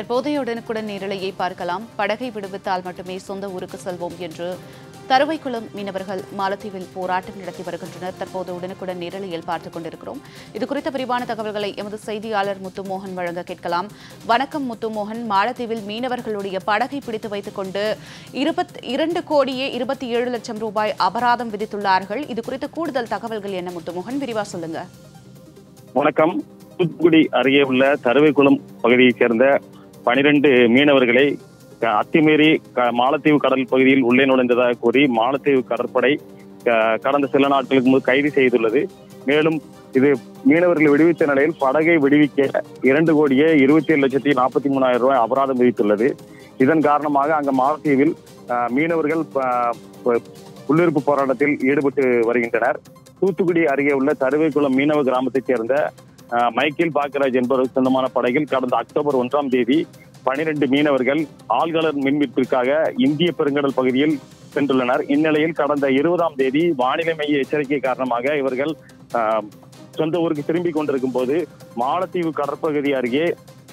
தற்போதைய உடனுக்குடன் நேரலையை பார்க்கலாம் படகை விடுவித்தால் மட்டுமே சொந்த ஊருக்கு செல்வோம் என்று தருவைக்குளம் மீனவர்கள் மாலத்தீவில் போராட்டம் நடத்தி வருகின்றனர் தற்போது உடனுக்குடன் நேரலையில் பார்த்துக் கொண்டிருக்கிறோம் இது குறித்த விரிவான தகவல்களை எமது செய்தியாளர் முத்துமோகன் வழங்க கேட்கலாம் வணக்கம் முத்துமோகன் மாலத்தீவில் மீனவர்களுடைய படகை பிடித்து வைத்துக் கொண்டு இருபத் இரண்டு கோடியே இருபத்தி ஏழு லட்சம் ரூபாய் அபராதம் விதித்துள்ளார்கள் இது குறித்த கூடுதல் தகவல்கள் என்ன முத்துமோகன் விரிவா சொல்லுங்க வணக்கம் தூத்துக்குடி அருகே உள்ள தருவைக்குளம் பகுதியைச் சேர்ந்த பனிரெண்டு மீனவர்களை க- அத்துமீறி க- மாலத்தீவு கடல் பகுதியில் உள்ளே நுழைந்ததாக கூறி மாலத்தீவு கடற்படை க- கடந்த சில நாட்களுக்கு முன்பு கைது செய்துள்ளது மேலும் இது மீனவர்களை விடுவித்த நிலையில் படகை விடுவிக்க இரண்டு கோடியே இருபத்தி ஏழு லட்சத்தி நாற்பத்தி மூணாயிரம் ரூபாய் அபராதம் விதித்துள்ளது இதன் காரணமாக அங்க மாலத்தீவில் அஹ், மீனவர்கள் ப- ப- உள்ளிருப்பு போராட்டத்தில் ஈடுபட்டு வருகின்றனர் தூத்துக்குடி அருகே உள்ள தருவைக்குளம் மீனவ கிராமத்தைச் சேர்ந்த அஹ், மைக்கேல் பாக்கராஜ் என்பவருக்கு சொந்தமான படகில் கடந்த அக்டோபர் ஒன்றாம் தேதி பனிரெண்டு மீனவர்கள் ஆழ்கலர் மின்மீட்பிற்காக இந்திய பெருங்கடல் பகுதியில் சென்றுள்ளனர் இந்நிலையில் கடந்த இருபதாம் தேதி வானிலை மைய எச்சரிக்கை காரணமாக இவர்கள் அஹ், சொந்த ஊருக்கு திரும்பிக் கொண்டிருக்கும் போது மாலத்தீவு கடற்பகுதி அருகே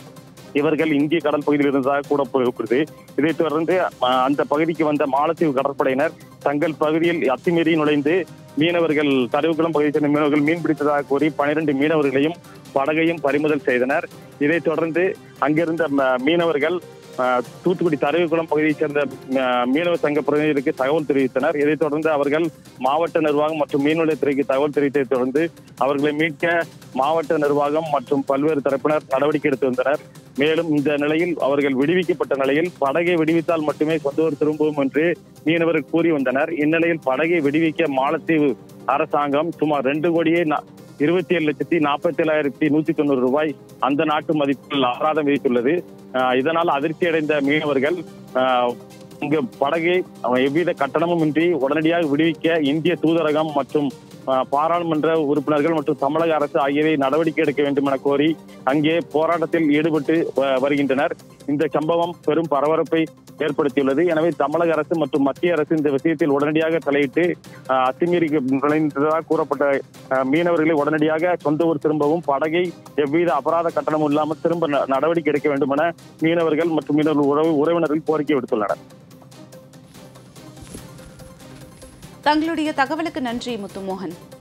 இவர்கள் இந்திய கடல் பகுதியில் இருந்ததாக கூறப்படுகிறது இதைத் தொடர்ந்து அஹ், அந்த பகுதிக்கு வந்த மாலத்தீவு கடற்படையினர் தங்கள் பகுதியில் அத்துமீறி நுழைந்து மீனவர்கள் கருவுக்குளம் பகுதியை சேர்ந்த மீனவர்கள் மீன் பிடித்ததாக கூறி பனிரெண்டு மீனவர்களையும் படகையும் பறிமுதல் செய்தனர் இதைத் தொடர்ந்து அங்கிருந்த ம- மீனவர்கள் அஹ், தூத்துக்குடி தருவிக்குளம் பகுதியைச் சேர்ந்த அஹ், மீனவ சங்க பிரதிநிதிகளுக்கு தகவல் தெரிவித்தனர் இதைத் தொடர்ந்து அவர்கள் மாவட்ட நிர்வாகம் மற்றும் மீன்வளத்துறைக்கு தகவல் தெரிவித்ததைத் தொடர்ந்து அவர்களை மீட்க மாவட்ட நிர்வாகம் மற்றும் பல்வேறு தரப்பினர் நடவடிக்கை எடுத்து வந்தனர் மேலும் இந்த நிலையில் அவர்கள் விடுவிக்கப்பட்ட நிலையில் படகை விடுவித்தால் மட்டுமே சொந்த ஊர் திரும்புவோம் என்று மீனவர்கள் கூறி வந்தனர் இந்நிலையில் படகை விடுவிக்க மாலத்தீவு அரசாங்கம் சுமார் ரெண்டு கோடியே நா- இருபத்தி ஏழு லட்சத்தி நாற்பத்தி ஏழாயிரத்தி நூத்தி தொண்ணூறு ரூபாய் அந்த நாட்டு மதிப்பில் அபராதம் விதித்துள்ளது ஆஹ் இதனால் அதிர்ச்சி அடைந்த மீனவர்கள் ஆஹ் இங்கு படகை அவன் எவ்வித கட்டணமும் இன்றி உடனடியாக விடுவிக்க இந்திய தூதரகம் மற்றும் ஆஹ் பாராளுமன்ற உறுப்பினர்கள் மற்றும் தமிழக அரசு ஆகியவை நடவடிக்கை எடுக்க வேண்டும் என கோரி அங்கே போராட்டத்தில் ஈடுபட்டு வ- வருகின்றனர் இந்த சம்பவம் பெரும் பரபரப்பை ஏற்படுத்தியுள்ளது எனவே தமிழக அரசு மற்றும் மத்திய அரசு இந்த விஷயத்தில் உடனடியாக தலையிட்டு ஆஹ், அத்துமீறி நுழைந்ததாக கூறப்பட்ட ஆஹ், மீனவர்களை உடனடியாக சொந்த ஊர் திரும்பவும் படகை எவ்வித அபராத கட்டணமும் இல்லாமல் திரும்ப ந- நடவடிக்கை எடுக்க வேண்டும் என மீனவர்கள் மற்றும் மீனவர்கள் உறவு உறவினர்கள் கோரிக்கை விடுத்துள்ளனர் தங்களுடைய தகவலுக்கு நன்றி முத்துமோகன்